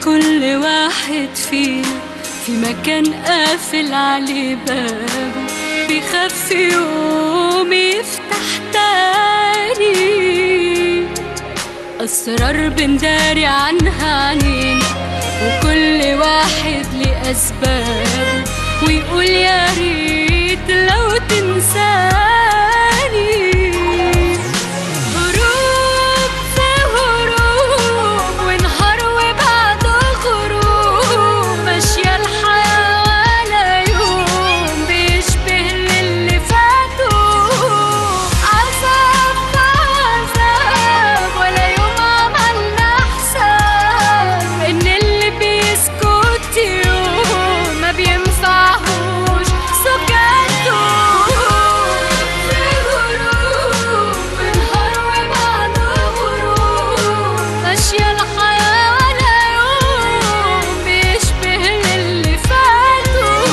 كل واحد فينا في مكان قافل عليه بابه بيخاف يوم يفتح تاني أسرار بنداري عنها عنينا وكل واحد ليه أسبابه ويقول يا ريت لو تنساني هروب في هروب ونهار وبعد غروب ماشية الحياة ولا يوم بيشبه للي فاتوا عذاب في عذاب ولا يوم عملنا حساب إن اللي بيسكت يوم ما بينفعهوش سكاته في غروب ونهار وبعد غروب ماشية الحياة ولا يوم بيشبه للي فاتوا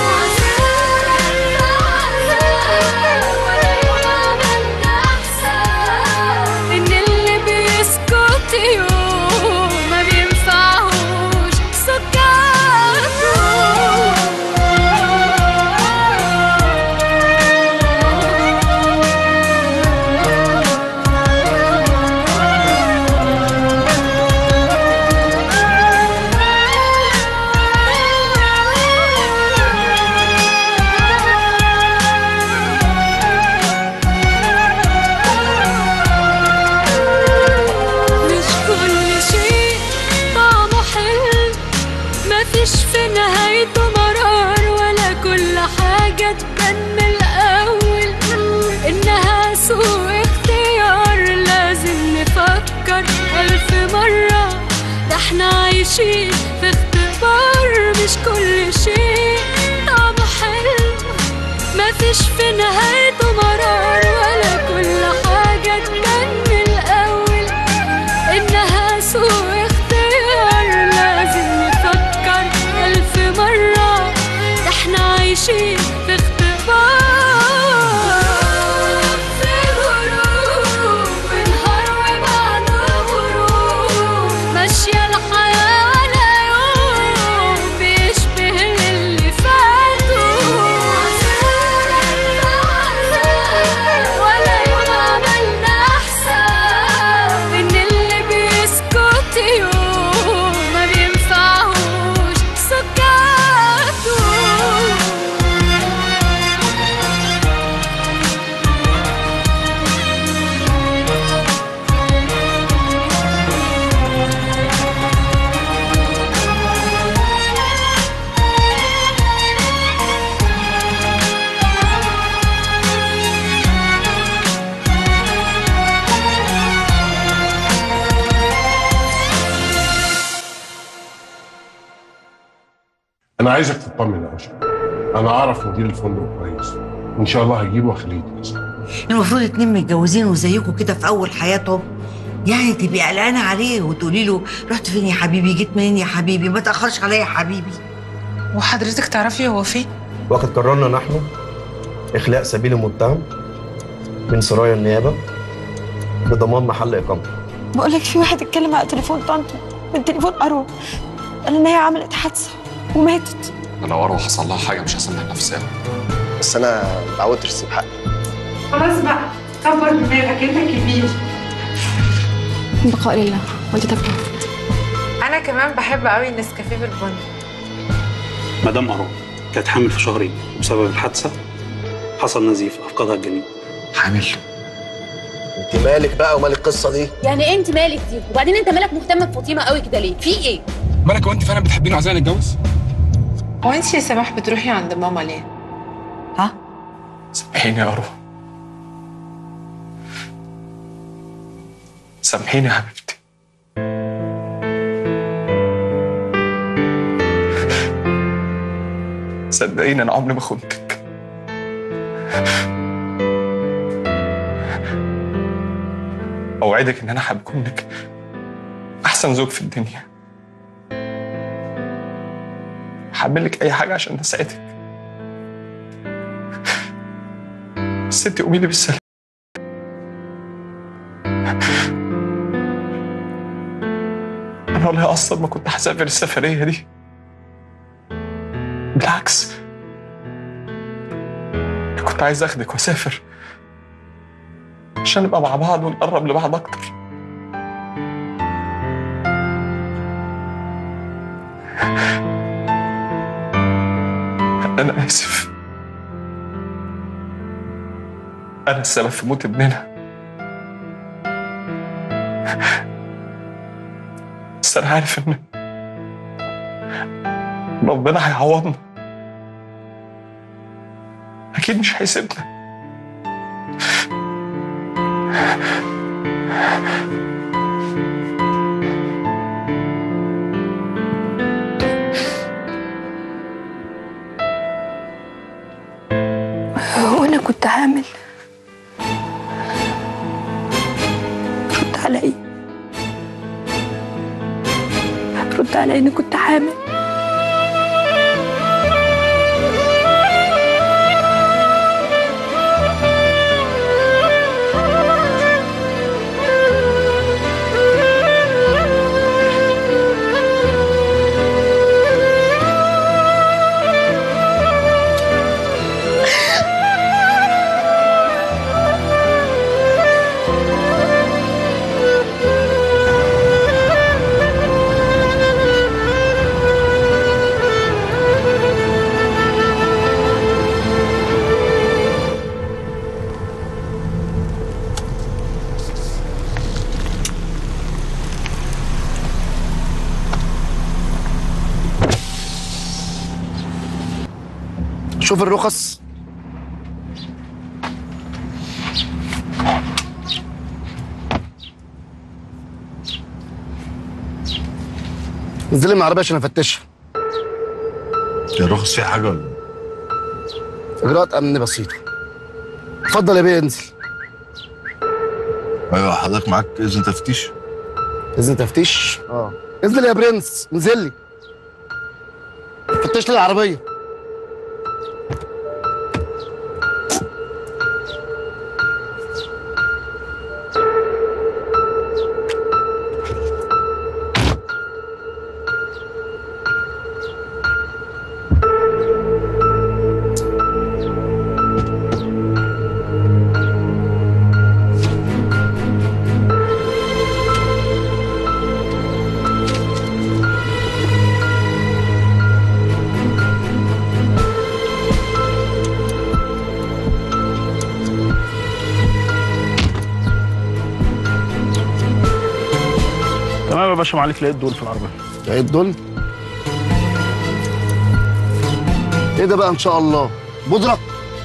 ولا يوم عملنا حساب إن اللي بيسكت يوم ما بينفعهوش مش كل شيء طعمه حلو مفيش في نهايته مرار ولا كل حاجة تبان من الأول إنها سوء اختيار لازم نفكر ألف مرة ده احنا عايشين في اختبار مش كل شيء طعمه حلو مفيش في نهايته مرار ولا كل حاجة تبان من الأول إنها سوء اختيار لازم نفكر ألف مرة ده احنا عايشين في اختبار في غروب ونهار وبعد غروب ماشية الحياة ولا يوم بيشبه للي فاتوا ولا يوم عملنا حساب إن اللي بيسكت يوم ما بينفعهوش سكاته انا عايزك تطمن يا اشرف انا اعرف مدير الفندق كويس وان شاء الله هجيبه واخليه يتنسى المفروض اتنين متجوزين وزيكم كده في اول حياتهم يعني تبقي قلقانه عليه وتقولي له رحت فين يا حبيبي جيت منين يا حبيبي ما تاخرش عليا يا حبيبي وحضرتك تعرفي هو فين؟ وقد قررنا نحن إخلاء سبيل المتهم من سرايا النيابة بضمان محل إقامته بقول لك في واحد اتكلم على تليفون طنط من تليفون أرو قال ان هي عملت حادثه وماتت لو اروح حصل لها حاجه مش هسامح نفسي أوي. بس أنا اتعودت أرسم حقي خلاص بقى كبر دماغك انت كبير بقاء لله والدتك انا كمان بحب قوي النسكافيه بالبن مدام أرو كانت حامل في شهرين وبسبب الحادثة حصل نزيف أفقدها الجنين حامل أنت مالك بقى ومال القصة دي؟ يعني انت مالك دي وبعدين انت مالك مهتم بفاطمه قوي كده ليه في ايه مالك هو انت فعلا بتحبيني وعايزاني نتجوز؟ هو انت يا سماح بتروحي عند ماما ليه؟ ها سامحيني يا أرو سامحيني يا حبيبتي صدقيني انا عمري ما خنتك اوعدك ان انا هكون لك احسن زوج في الدنيا هعمل لك اي حاجه عشان اسعدك بس انت قومي لي بالسلامه انا والله اصلا ما كنت هسافر السفريه دي بالعكس كنت عايز اخدك واسافر عشان نبقى مع بعض ونقرب لبعض اكتر انا اسف انا السبب في موت ابننا بس انا عارف ان ربنا هيعوضنا اكيد مش هيسيبنا هو انا كنت حامل رد علي رد علي اني كنت حامل شوف الرخص انزل لي من العربيه عشان افتشها الرخص فيها حاجه ولا اجراءات امن بسيطه اتفضل يا بيه انزل ايوه حضرتك معاك اذن تفتيش اذن تفتيش اه انزل يا برنس انزل لي فتش لي العربيه تمام يا باشا معلك لقيت دول في العربيه لقيت دول ايه ده بقى ان شاء الله بودره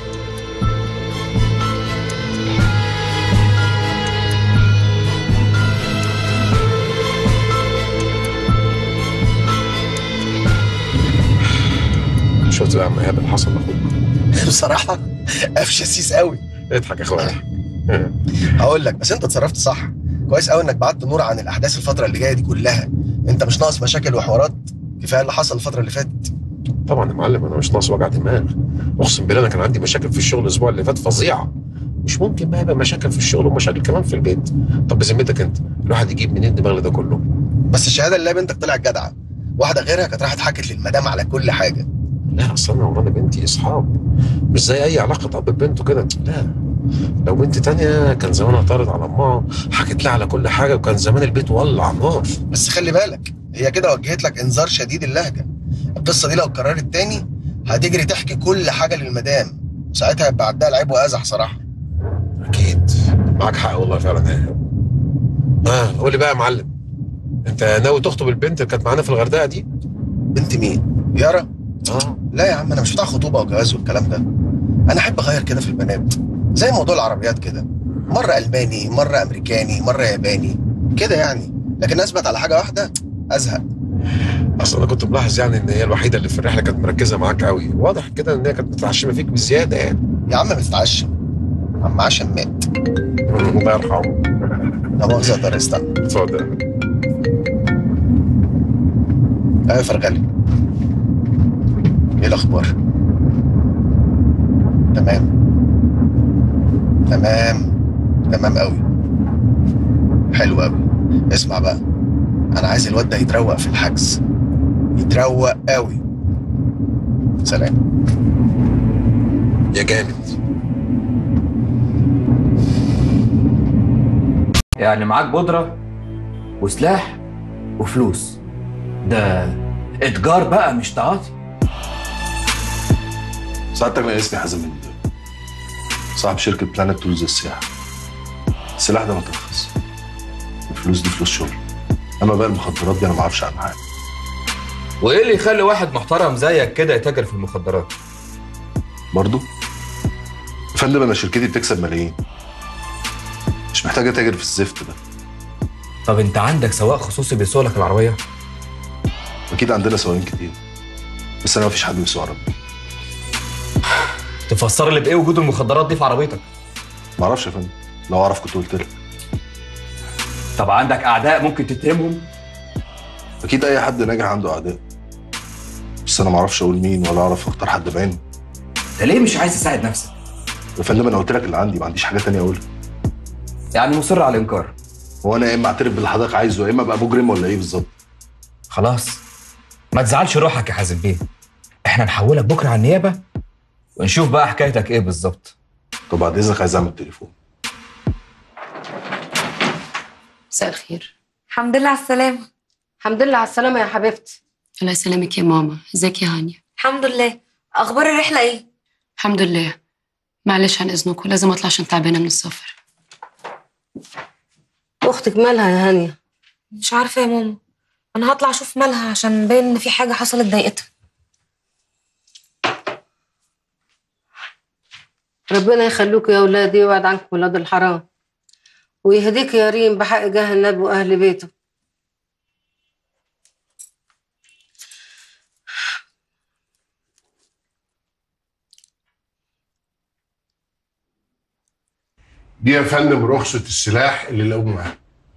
شفت بقى يا عم ايهاب اللي حصل لاخوك بصراحه قفشه سيس قوي اضحك يا اخويا هقول لك بس انت اتصرفت صح كويس قوي انك بعدت نور عن الاحداث الفتره اللي جايه دي كلها انت مش ناقص مشاكل وحوارات كفايه اللي حصل الفتره اللي فاتت طبعا يا معلم انا مش ناقص وجع دماغ اقسم بالله انا كان عندي مشاكل في الشغل الاسبوع اللي فات فظيعه مش ممكن بقى يبقى مشاكل في الشغل ومشاكل كمان في البيت طب بذمتك انت الواحد يجيب منين دماغ ده كله بس الشهاده اللي بنتك طلعت جدعه واحده غيرها كانت راحت حكت للمدام على كل حاجه لا اصل انا وانا بنتي اصحاب مش زي اي علاقه اب ببنته كده لا لو بنت تانية كان زمانها طارت على امها حكت لها على كل حاجه وكان زمان البيت ولع نار بس خلي بالك هي كده وجهت لك انذار شديد اللهجه القصه دي لو اتكررت تاني هتجري تحكي كل حاجه للمدام ساعتها هيبقى عدها العيب وازح صراحه اكيد معاك حق والله فعلا يا اه قول لي بقى يا معلم انت ناوي تخطب البنت اللي كانت معانا في الغردقه دي بنت مين يارا اه لا يا عم انا مش بتاع خطوبه وجواز والكلام ده انا احب اغير كده في البنات زي موضوع العربيات كده مره الماني مره امريكاني مره ياباني كده يعني لكن اثبت على حاجه واحده ازهق اصل انا كنت ملاحظ يعني ان هي الوحيده اللي في الرحله كانت مركزه معاك قوي واضح كده ان هي كانت متعشمه فيك بزياده يعني يا عم متتعشم عم عشم مات الله يرحمه لا مؤاخذه اقدر استنى اتفضل ايوه يا فرغلي ايه الاخبار تمام تمام تمام قوي حلو قوي اسمع بقى انا عايز الواد ده يتروق في الحجز يتروق قوي سلام يا جامد يعني معاك بودرة وسلاح وفلوس ده اتجار بقى مش تعاطي سعادتك انا اسمي حازم مندل صاحب شركه بلانت تولز السياحه السلاح ده مترخص الفلوس دي فلوس شغل اما بقى المخدرات دي انا ما اعرفش عنها حاجه وايه اللي يخلي واحد محترم زيك كده يتاجر في المخدرات برضو يا فندم انا شركتي بتكسب ملايين مش محتاج اتاجر في الزفت ده طب انت عندك سواق خصوصي بيسوق لك العربيه اكيد عندنا سواقين كتير بس انا ما فيش حد بيسوق عربيه تفسر لي بايه وجود المخدرات دي في عربيتك ما اعرفش يا فندم لو اعرف كنت قلت لك طب عندك اعداء ممكن تتهمهم اكيد اي حد ناجح عنده اعداء بس انا ما اعرفش اقول مين ولا اعرف اختار حد بعينه انت ليه مش عايز تساعد نفسك يا فندم انا قلت لك اللي عندي ما عنديش حاجه تانية اقولها يعني مصر على الانكار هو انا يا اما اعترف باللي حضرتك عايزه يا اما ابقى مجرم ولا ايه بالظبط خلاص ما تزعلش روحك يا حازم بيه احنا نحولك بكره على النيابه ونشوف بقى حكايتك ايه بالظبط طب بعد اذنك عايز اعمل تليفون مساء الخير الحمد لله على السلامة الحمد لله على السلامة يا حبيبتي الله يسلمك يا ماما ازيك يا هانيا الحمد لله أخبار الرحلة إيه؟ الحمد لله معلش عن اذنكم لازم اطلع عشان تعبانه من السفر اختك مالها يا هانيه مش عارفة يا ماما أنا هطلع أشوف مالها عشان باين إن في حاجة حصلت ضايقتها ربنا يخلوك يا اولادي ويبعد عنكم ولاد الحرام ويهديك يا ريم بحق جاه النبي واهل بيته دي يا فندم رخصة السلاح اللي لقوه معاه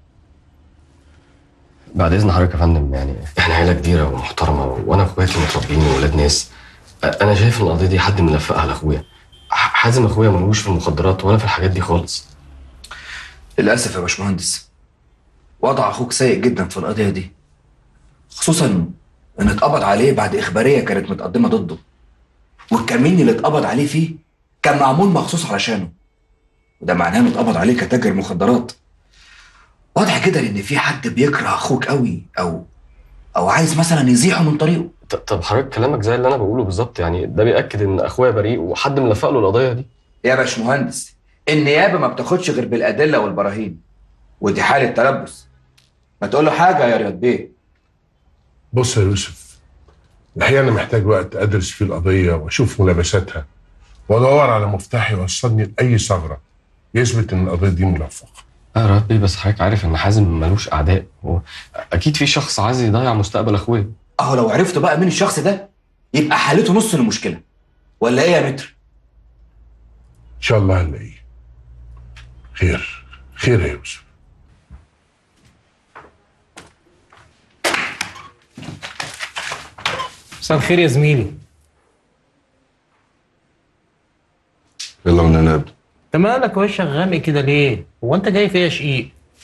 بعد اذن حضرتك يا فندم يعني احنا عيله كبيره ومحترمه وانا اخواتي متربيين وولاد ناس أ- انا شايف ان القضيه دي حد ملفقها لاخويا ح- حازم اخويا ملوش في المخدرات وانا في الحاجات دي خالص للاسف يا باشمهندس وضع اخوك سيء جدا في القضيه دي خصوصا ان اتقبض عليه بعد اخباريه كانت متقدمه ضده والكمين اللي اتقبض عليه فيه كان معمول مخصوص علشانه وده معناه انه اتقبض عليه كتاجر مخدرات واضح كده ان في حد بيكره اخوك قوي او او عايز مثلا يزيحه من طريقه ط- طب حضرتك كلامك زي اللي انا بقوله بالظبط يعني ده بياكد ان اخويا بريء وحد ملفق له القضيه دي يا باشمهندس النيابه ما بتاخدش غير بالادله والبراهين ودي حاله تلبس ما تقول له حاجه يا رياض بيه بص يا يوسف الحقيقة أنا محتاج وقت أدرس فيه القضية وأشوف ملابساتها وأدور على مفتاح يوصلني لأي ثغرة يثبت إن القضية دي ملفقة اه يا ربي بس حضرتك عارف ان حازم ملوش اعداء هو اكيد في شخص عايز يضيع مستقبل اخويا اهو لو عرفتوا بقى مين الشخص ده يبقى حلته نص المشكله ولا ايه يا متر إن شاء الله هنلاقيه خير خير يا يوسف مساء الخير يا زميلي يلا من هنا ابدا انت مالك وشك غامق كده ليه؟ هو انت جاي فيا شقيق؟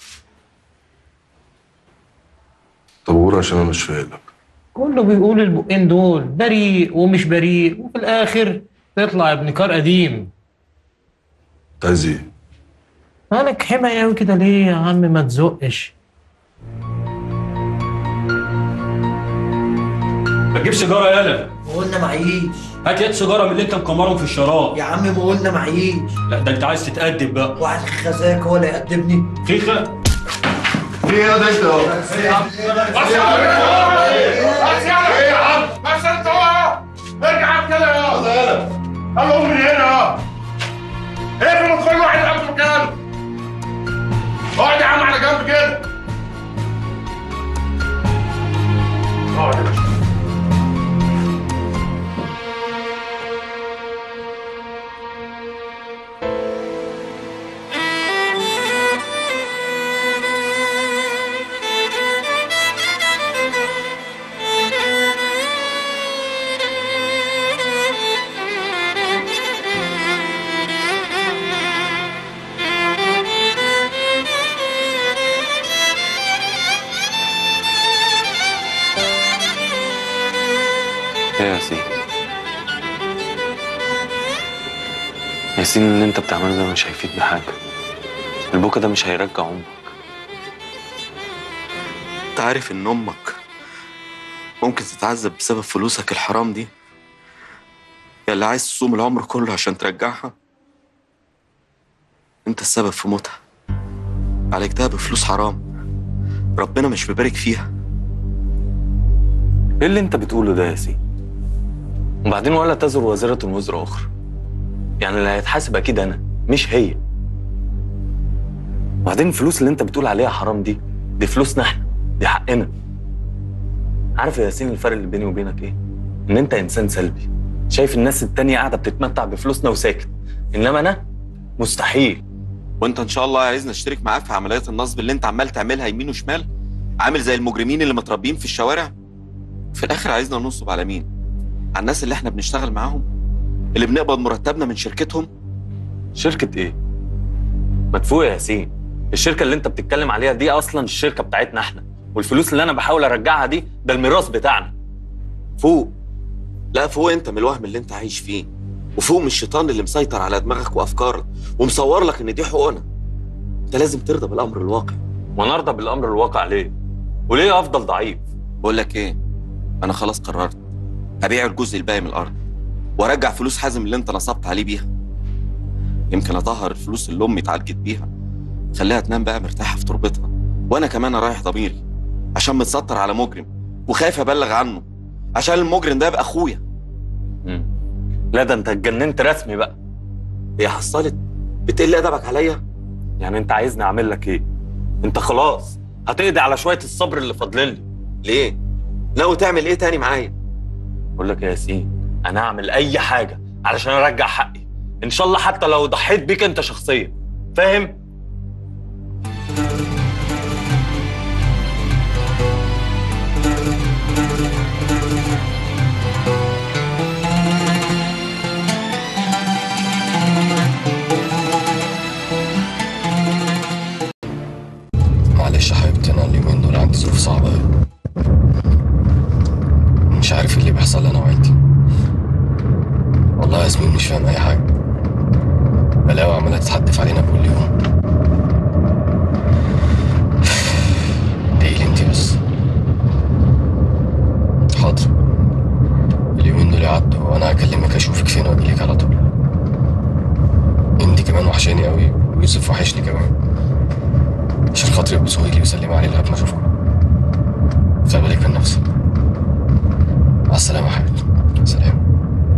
طب قول عشان انا مش فايق لك كله بيقول البقين دول بريء ومش بريء وفي الاخر تطلع ابن كار قديم انت عايز ايه؟ مالك حمى قوي كده ليه يا عم ما تزقش ما تجيب سيجاره يالا قلنا معيش هات يد سيجاره من اللي انت مكمرهم في الشراب يا عم ما قلنا معيش لا ده انت عايز تتأدب بقى واحد خزاك هو اللي يقدمني خيخه في ايه يا ده انت اهو؟ بس يا عم بس يا عم ايه يا عم بس انت اهو ارجع كده يا يلا يلا يلا قوم من هنا اه ايه في مدخل واحد قبل مكانه اقعد يا عم على جنب كده اقعد يا باشا ياسين اللي انت بتعمله ده مش هيفيد بحاجة البكا ده مش هيرجع عمرك انت عارف ان امك ممكن تتعذب بسبب فلوسك الحرام دي يا اللي عايز تصوم العمر كله عشان ترجعها انت السبب في موتها عالجتها بفلوس حرام ربنا مش مبارك فيها ايه اللي انت بتقوله ده يا ياسين وبعدين ولا تزر وازرة وزر اخرى يعني اللي هيتحاسب اكيد انا مش هي وبعدين الفلوس اللي انت بتقول عليها حرام دي دي فلوسنا احنا دي حقنا عارف يا ياسين الفرق اللي بيني وبينك ايه ان انت انسان سلبي شايف الناس التانية قاعدة بتتمتع بفلوسنا وساكت انما انا مستحيل وانت ان شاء الله عايزني اشترك معاك في عمليات النصب اللي انت عمال تعملها يمين وشمال عامل زي المجرمين اللي متربيين في الشوارع في الاخر عايزنا ننصب على مين على الناس اللي احنا بنشتغل معاهم اللي بنقبض مرتبنا من شركتهم شركة ايه؟ مدفوع يا ياسين الشركة اللي انت بتتكلم عليها دي اصلا الشركة بتاعتنا احنا والفلوس اللي انا بحاول ارجعها دي ده الميراث بتاعنا فوق لا فوق انت من الوهم اللي انت عايش فيه وفوق من الشيطان اللي مسيطر على دماغك وافكارك ومصور لك ان دي حقوقنا انت لازم ترضى بالامر الواقع وانا ارضى بالامر الواقع ليه؟ وليه افضل ضعيف؟ بقول لك ايه انا خلاص قررت هبيع الجزء الباقي من الارض وارجع فلوس حازم اللي انت نصبت عليه بيها يمكن اطهر الفلوس اللي امي اتعالجت بيها خليها تنام بقى مرتاحه في تربتها وانا كمان اريح ضميري عشان متستر على مجرم وخايف ابلغ عنه عشان المجرم ده يبقى اخويا لا ده انت اتجننت رسمي بقى هي حصلت بتقل ادبك عليا يعني انت عايزني اعمل لك ايه انت خلاص هتقضي على شويه الصبر اللي فاضلين لي ليه ناوي تعمل ايه تاني معايا بقول لك يا ياسين انا هعمل اي حاجه علشان ارجع حقي ان شاء الله حتى لو ضحيت بيك انت شخصيا فاهم معلش يا حبيبتي انا اليومين دول عندي ظروف صعبة أوي مش عارف ايه اللي بيحصل لي انا وعيلتي والله يا ياسمين مش فاهم اي حاجة بلاوي عمالة تتحدف علينا كل يوم ادعيلي انتي بس حاضر اليومين دول يعدوا وانا هكلمك اشوفك فين واجيلك على طول انتي كمان وحشاني قوي ويوسف وحشني كمان عشان خاطري ابوسوا لي وسلمي عليه لغايه ما اشوفكم خلي بالك من نفسك مع السلامه يا حبيبتي سلام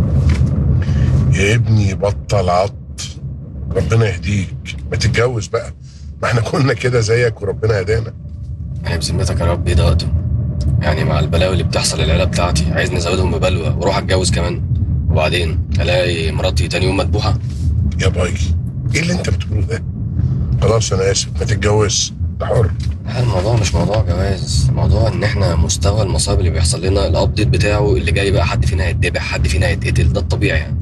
يا ابني بطل عط ربنا يهديك ما تتجوز بقى ما احنا كنا كده زيك وربنا هدانا يعني بذمتك يا رب ايه ده وقته يعني مع البلاوي اللي بتحصل للعيله بتاعتي عايز نزودهم ببلوى واروح اتجوز كمان وبعدين الاقي مراتي تاني يوم مذبوحه يا باي ايه اللي انت بتقوله ده خلاص انا اسف ما تتجوزش ده حر لا الموضوع مش موضوع جواز الموضوع ان احنا مستوى المصايب اللي بيحصل لنا الابديت بتاعه اللي جاي بقى حد فينا هيتذبح حد فينا هيتقتل ده الطبيعي يعني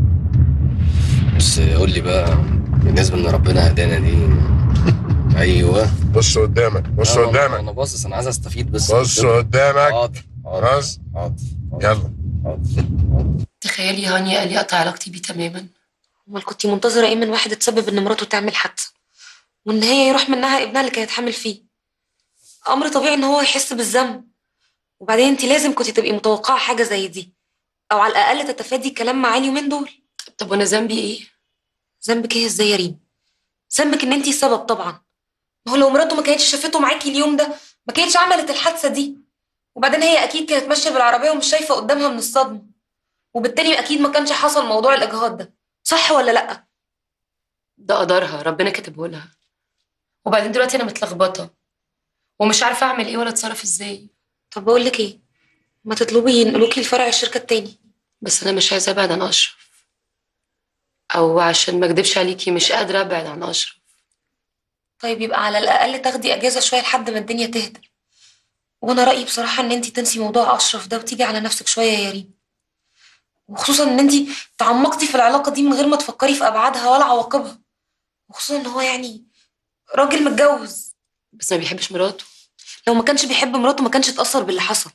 بس قول لي بقى بالنسبه ان ربنا هدانا دي ايوه بص قدامك بص لا، أنا- قدامك انا باصص انا عايز استفيد بس بص قدامك حاضر خلاص يلا تخيلي هاني قال لي قطع علاقتي بيه تماما امال كنتي منتظره ايه من واحد اتسبب ان مراته تعمل حادثه وان هي يروح منها ابنها اللي كانت حامل فيه امر طبيعي ان هو يحس بالذنب وبعدين انت لازم كنتي تبقي متوقعه حاجه زي دي او على الاقل تتفادي الكلام معاه اليومين دول طب وانا ذنبي ايه ذنبك ايه ازاي يا ريم ذنبك ان انت السبب طبعا ما هو لو مراته ما كانتش شافته معاكي اليوم ده ما كانتش عملت الحادثه دي وبعدين هي اكيد كانت ماشيه بالعربيه ومش شايفه قدامها من الصدمه وبالتالي اكيد ما كانش حصل موضوع الاجهاض ده صح ولا لا ده قدرها ربنا كاتبه لها وبعدين دلوقتي انا متلخبطه ومش عارفه اعمل ايه ولا اتصرف ازاي طب بقول لك ايه ما تطلبي ينقلوكي لفرع الشركه التاني بس انا مش عايزه ابعد عن اشرف او عشان ما اكدبش عليكي مش قادره ابعد عن اشرف طيب يبقى على الاقل تاخدي اجازه شويه لحد ما الدنيا تهدى وانا رايي بصراحه ان انت تنسي موضوع اشرف ده وتيجي على نفسك شويه يا ريم وخصوصا ان انت تعمقتي في العلاقه دي من غير ما تفكري في ابعادها ولا عواقبها وخصوصا ان هو يعني راجل متجوز بس ما بيحبش مراته لو ما كانش بيحب مراته ما كانش اتاثر باللي حصل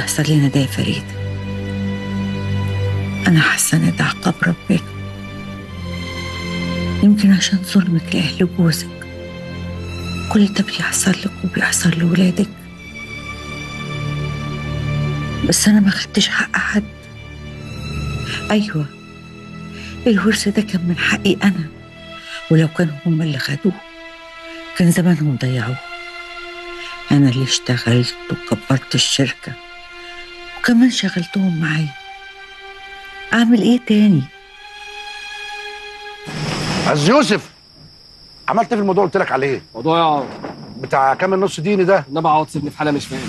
بيحصل لنا ده يا فريد أنا حاسة إن ده عقاب ربنا يمكن عشان ظلمك لأهل جوزك كل ده بيحصل لك وبيحصل لولادك بس أنا ما خدتش حق حد أيوة الورث ده كان من حقي أنا ولو كانوا هم اللي خدوه كان زمانهم ضيعوه أنا اللي اشتغلت وكبرت الشركة وكمان شغلتهم معايا أعمل إيه تاني؟ عز يوسف عملت إيه في الموضوع اللي قلت لك عليه موضوع يا بتاع كام النص ديني ده انما اقعد سيبني في حاله مش فاهم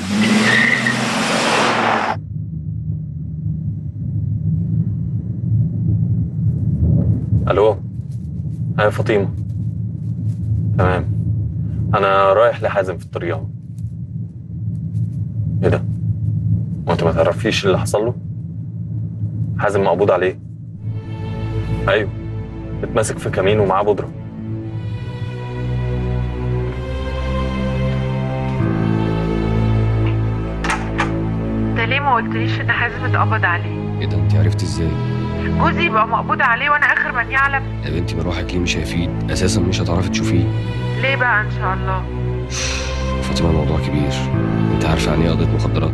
الو ايوه فاطمه تمام انا رايح لحازم في الطريق اهو ايه ده وانت ما تعرفيش اللي حصل له حازم مقبوض عليه ايوه اتمسك في كمين ومعاه بودره انت ليه ما قلتليش ان حازم اتقبض عليه ايه ده انت عرفت ازاي جوزي يبقى مقبوض عليه وانا اخر من يعلم يا بنتي مروحك ليه مش هيفيد اساسا مش هتعرفي تشوفيه ليه بقى ان شاء الله فاطمه الموضوع كبير انت عارفه يعني ايه قضيه مخدرات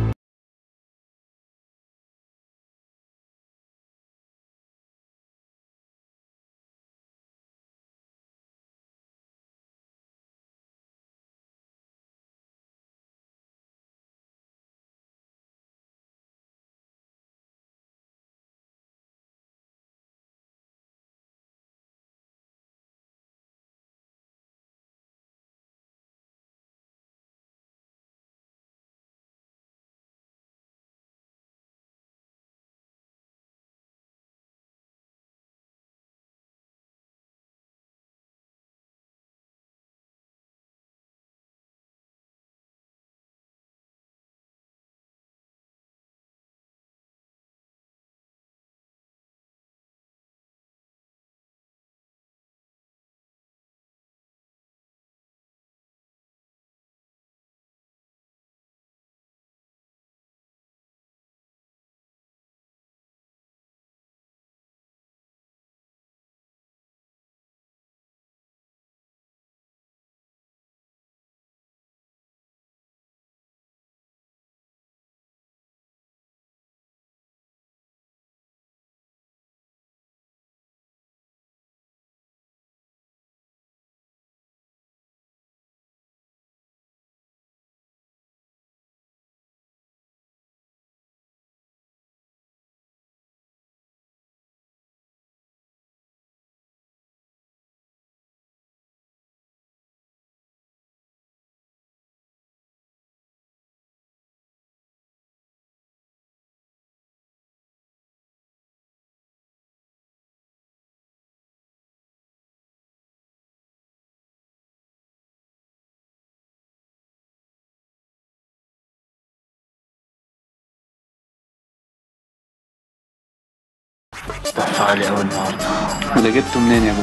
استحفى عالي قوي النهارده وده جبته منين يا ابو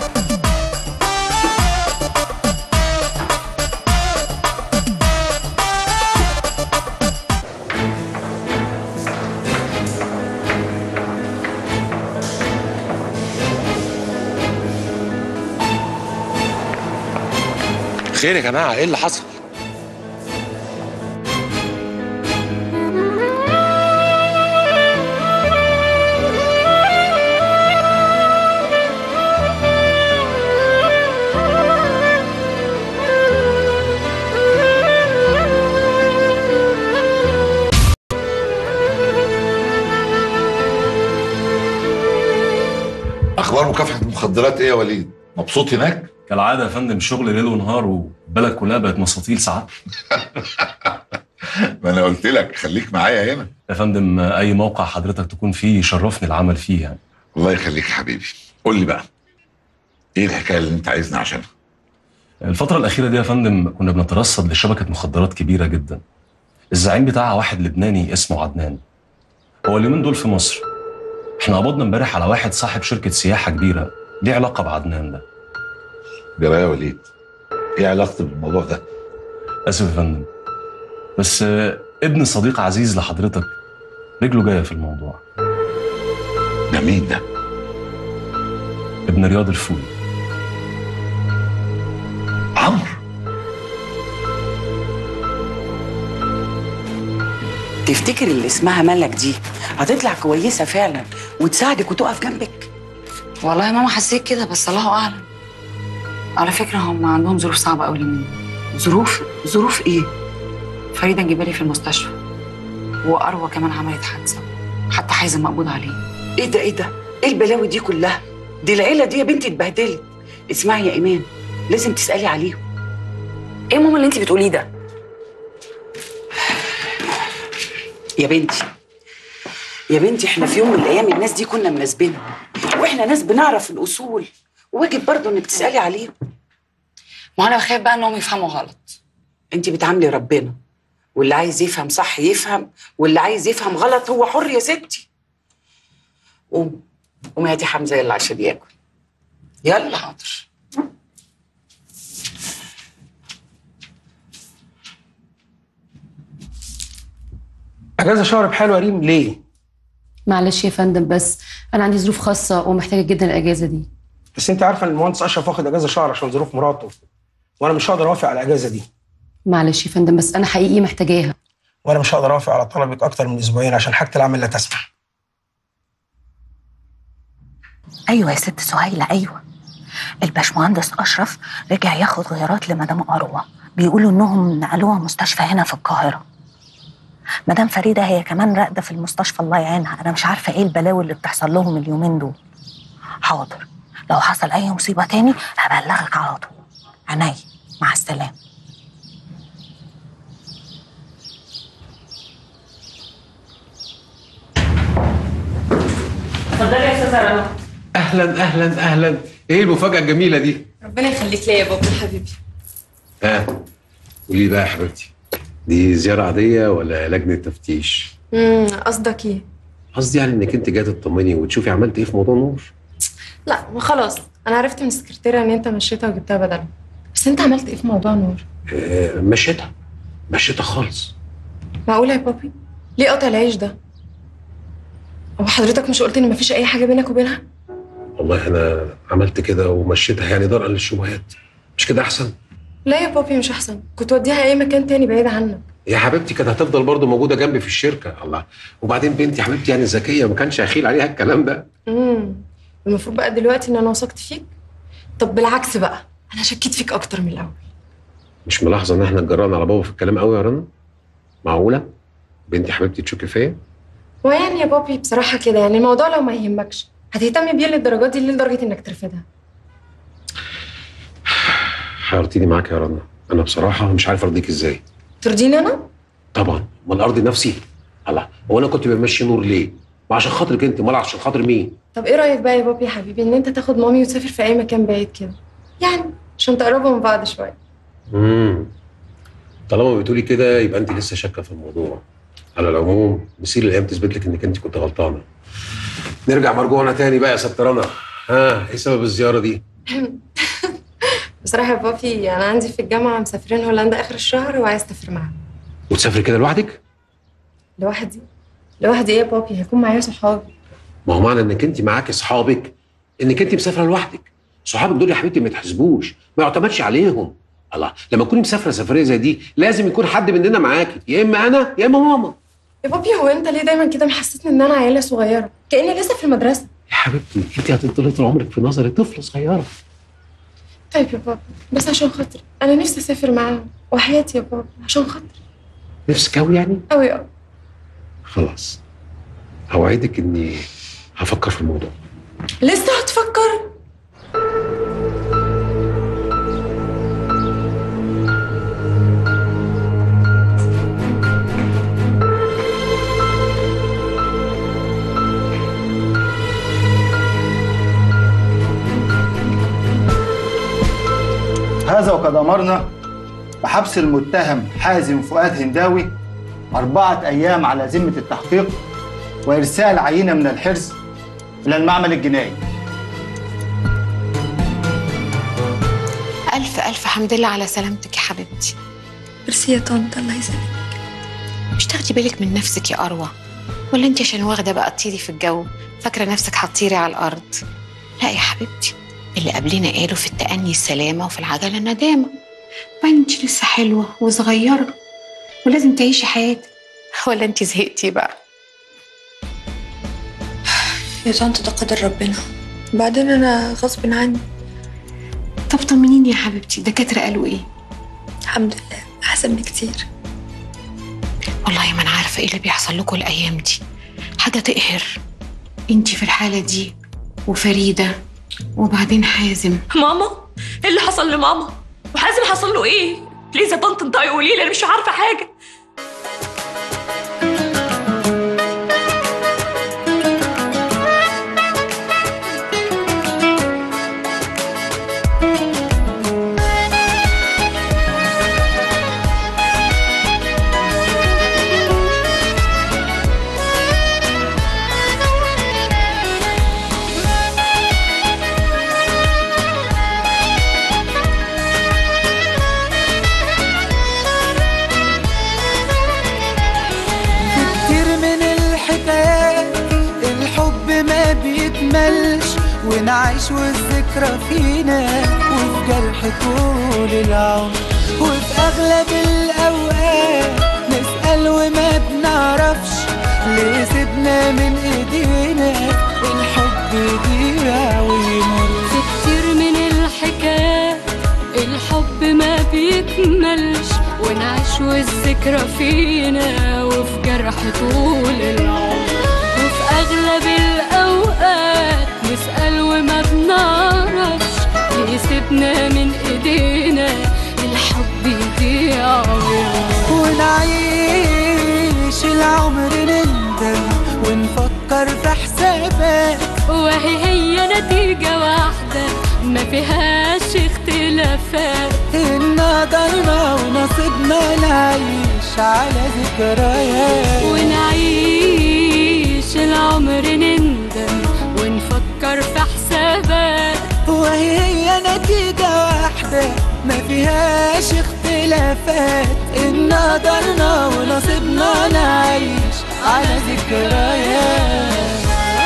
خير يا جماعه ايه اللي حصل؟ اخبار مكافحه المخدرات ايه يا وليد مبسوط هناك كالعاده يا فندم شغل ليل ونهار والبلد كلها بقت مساطيل ساعات ما انا قلت لك خليك معايا هنا يا فندم اي موقع حضرتك تكون فيه يشرفني العمل فيه يعني الله يخليك يا حبيبي قول لي بقى ايه الحكايه اللي انت عايزني عشانها الفترة الأخيرة دي يا فندم كنا بنترصد لشبكة مخدرات كبيرة جدا الزعيم بتاعها واحد لبناني اسمه عدنان هو اليومين دول في مصر احنا قبضنا امبارح على واحد صاحب شركة سياحة كبيرة ليه علاقة بعدنان ده جرى يا وليد ايه علاقتي بالموضوع ده آسف يا فندم بس آه، ابن صديق عزيز لحضرتك رجله جايه في الموضوع ده مين ده؟ ابن رياض الفولي عمرو تفتكر اللي اسمها ملك دي هتطلع كويسه فعلا وتساعدك وتقف جنبك والله يا ماما حسيت كده بس الله اعلم على فكره هم عندهم ظروف صعبه قوي اليومين ظروف ظروف ايه فريده جبالي في المستشفى واروى كمان عملت حادثه حتى حازم مقبوض عليه ايه ده ايه ده ايه البلاوي دي كلها دي العيله دي يا بنتي اتبهدلت اسمعي يا ايمان لازم تسالي عليهم ايه ماما اللي انت بتقوليه ده يا بنتي يا بنتي احنا في يوم من الايام الناس دي كنا مناسبينهم واحنا ناس بنعرف الاصول واجب برضه انك تسالي عليهم ما انا بخاف بقى انهم يفهموا غلط انت بتعاملي ربنا واللي عايز يفهم صح يفهم واللي عايز يفهم غلط هو حر يا ستي قوم قومي هاتي حمزه يلا عشان ياكل يلا حاضر اجازه شهر بحاله يا ريم ليه؟ معلش يا فندم بس انا عندي ظروف خاصه ومحتاجه جدا الاجازه دي بس انت عارفه ان المهندس اشرف واخد اجازه شهر عشان ظروف مراته وانا مش هقدر اوافق على الاجازه دي معلش يا فندم بس انا حقيقي محتاجاها وانا مش هقدر اوافق على طلبك اكتر من اسبوعين عشان حاجه العمل لا تسمح ايوه يا ست سهيله ايوه الباشمهندس اشرف رجع ياخد غيارات لمدام اروى بيقولوا انهم نقلوها مستشفى هنا في القاهره مدام فريده هي كمان راقده في المستشفى الله يعينها انا مش عارفه ايه البلاوي اللي بتحصل لهم اليومين دول حاضر لو حصل اي مصيبه تاني هبلغك على طول عينيا مع السلامه اتفضلي يا استاذه رنا اهلا اهلا اهلا ايه المفاجاه الجميله دي ربنا يخليك ليا يا بابا حبيبي ها قولي لي بقى يا حبيبتي دي زياره عاديه ولا لجنه تفتيش امم قصدك ايه قصدي يعني انك انت جايه تطمني وتشوفي عملت ايه في موضوع نور لا ما خلاص انا عرفت من السكرتيره ان انت مشيتها وجبتها بدلها بس انت عملت ايه في موضوع نور آه مشيتها مشيتها خالص معقوله يا بابي ليه قطع العيش ده هو حضرتك مش قلت ان مفيش اي حاجه بينك وبينها والله انا عملت كده ومشيتها يعني درءا للشبهات مش كده احسن لا يا بابي مش احسن كنت وديها اي مكان تاني بعيد عنك يا حبيبتي كانت هتفضل برضه موجوده جنبي في الشركه الله وبعدين بنتي حبيبتي يعني ذكيه ما كانش هخيل عليها الكلام ده امم المفروض بقى دلوقتي ان انا وثقت فيك طب بالعكس بقى انا شكيت فيك اكتر من الاول مش ملاحظه ان احنا اتجرأنا على بابا في الكلام قوي يا رنا معقوله بنتي حبيبتي تشك فيا ويعني يا بابي بصراحه كده يعني الموضوع لو ما يهمكش هتهتم بيه للدرجات دي ليه لدرجه انك ترفضها حيرتيني معاك يا رنا انا بصراحه مش عارف ارضيك ازاي ترضيني انا طبعا امال ارضي نفسي الله هو انا كنت بمشي نور ليه ما عشان خاطرك انت امال عشان خاطر مين طب ايه رايك بقى يا بابي يا حبيبي ان انت تاخد مامي وتسافر في اي مكان بعيد كده يعني عشان تقربوا من بعض شويه امم طالما بتقولي كده يبقى انت لسه شاكه في الموضوع على العموم مسير الايام تثبت لك انك انت كنت غلطانه نرجع مرجوعنا تاني بقى يا ست رنا ها ايه سبب الزياره دي بصراحه يا بابي انا عندي في الجامعه مسافرين هولندا اخر الشهر وعايز اسافر معاهم وتسافري كده لوحدك لوحدي لوحدي ايه يا بابي هيكون معايا صحابي ما هو معنى انك انت معاكي اصحابك انك انت مسافره لوحدك صحابك دول يا حبيبتي ما يتحسبوش ما يعتمدش عليهم الله لما تكوني مسافره سفريه زي دي لازم يكون حد مننا معاكي يا اما انا يا اما ماما يا بابي هو انت ليه دايما كده محسسني ان انا عيله صغيره كاني لسه في المدرسه يا حبيبتي انت هتفضلي طول عمرك في نظري طفله صغيره طيب يا بابا بس عشان خاطري انا نفسي اسافر معاهم وحياتي يا بابا عشان خاطري نفسك قوي يعني قوي قوي خلاص اوعدك اني هفكر في الموضوع لسه هتفكر هذا وقد أمرنا بحبس المتهم حازم فؤاد هنداوي أربعة أيام على ذمة التحقيق وإرسال عينة من الحرز إلى المعمل الجنائي الف الف حمد لله على سلامتك يا حبيبتي ميرسي يا طنط الله يسلمك مش تاخدي بالك من نفسك يا أروى ولا انت عشان واخدة بقى تطيري في الجو فاكرة نفسك هتطيري على الأرض لا يا حبيبتي اللي قبلنا قالوا في التأني السلامة وفي العجلة الندامة وبعدين انت لسه حلوة وصغيرة ولازم تعيشي حياتك ولا انت زهقتي بقى يا طنط ده قدر ربنا بعدين انا غصب عني طب طمنيني يا حبيبتي الدكاترة قالوا ايه الحمد لله احسن بكتير والله ما انا عارفة ايه اللي بيحصل لكم الأيام دي حاجة تقهر انت في الحالة دي وفريدة وبعدين حازم ماما ايه اللي حصل لماما وحازم حصل له ايه بليز يا طنط انت قولي لي انا مش عارفه حاجه كتير من الحكايات الحب ما بيكملش ونعيش والذكرى فينا وفي جرح طول العمر وفي أغلب الأوقات نسأل وما بنعرفش ليه سيبنا من إيدينا الحب يضيع ويمر في كتير من الحكايات الحب ما بيكملش ونعيش والذكرى فينا وفي جرح طول العمر وفي أغلب الأوقات نسأل وما بنعرفش يسيبنا من إيدينا الحب يضيع ويمر ونعيش العمر نندم ونفكر في حسابات وهي هي نتيجة واحدة ما فيهاش اختلافات إن قدرنا ونصيبنا نعيش على ذكريات ونعيش العمر نندم ونفكر في حسابات وهي هي نتيجة واحدة ما فيهاش اختلافات إن قدرنا ونصيبنا نعيش على ذكريات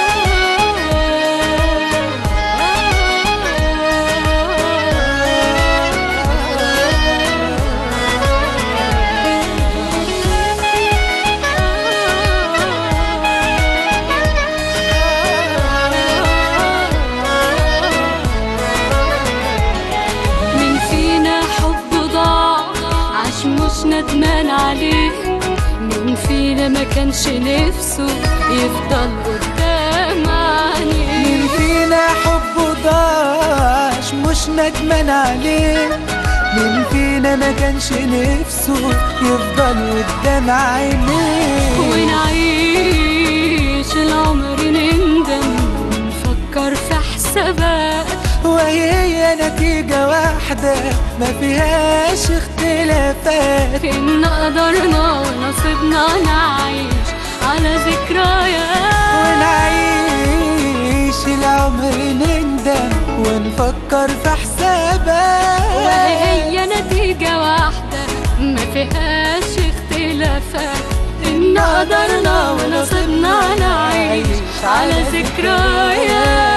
من فينا حب ضاع عاش مش ندمان عليه من فينا ما كانش نفسه يفضل قدام عينيه مين فينا حبه ضاعش مش ندمان عليه مين فينا ما كانش نفسه يفضل قدام عينيه ونعيش العمر نندم ونفكر في حسابات وهي هي نتيجة واحدة ما فيهاش اختلافات إن قدرنا ونصيبنا نعيش على ذكريات ونعيش العمر نندم ونفكر في حسابات وهي هي نتيجة واحدة ما فيهاش اختلافات إن قدرنا ونصيبنا نعيش على ذكريات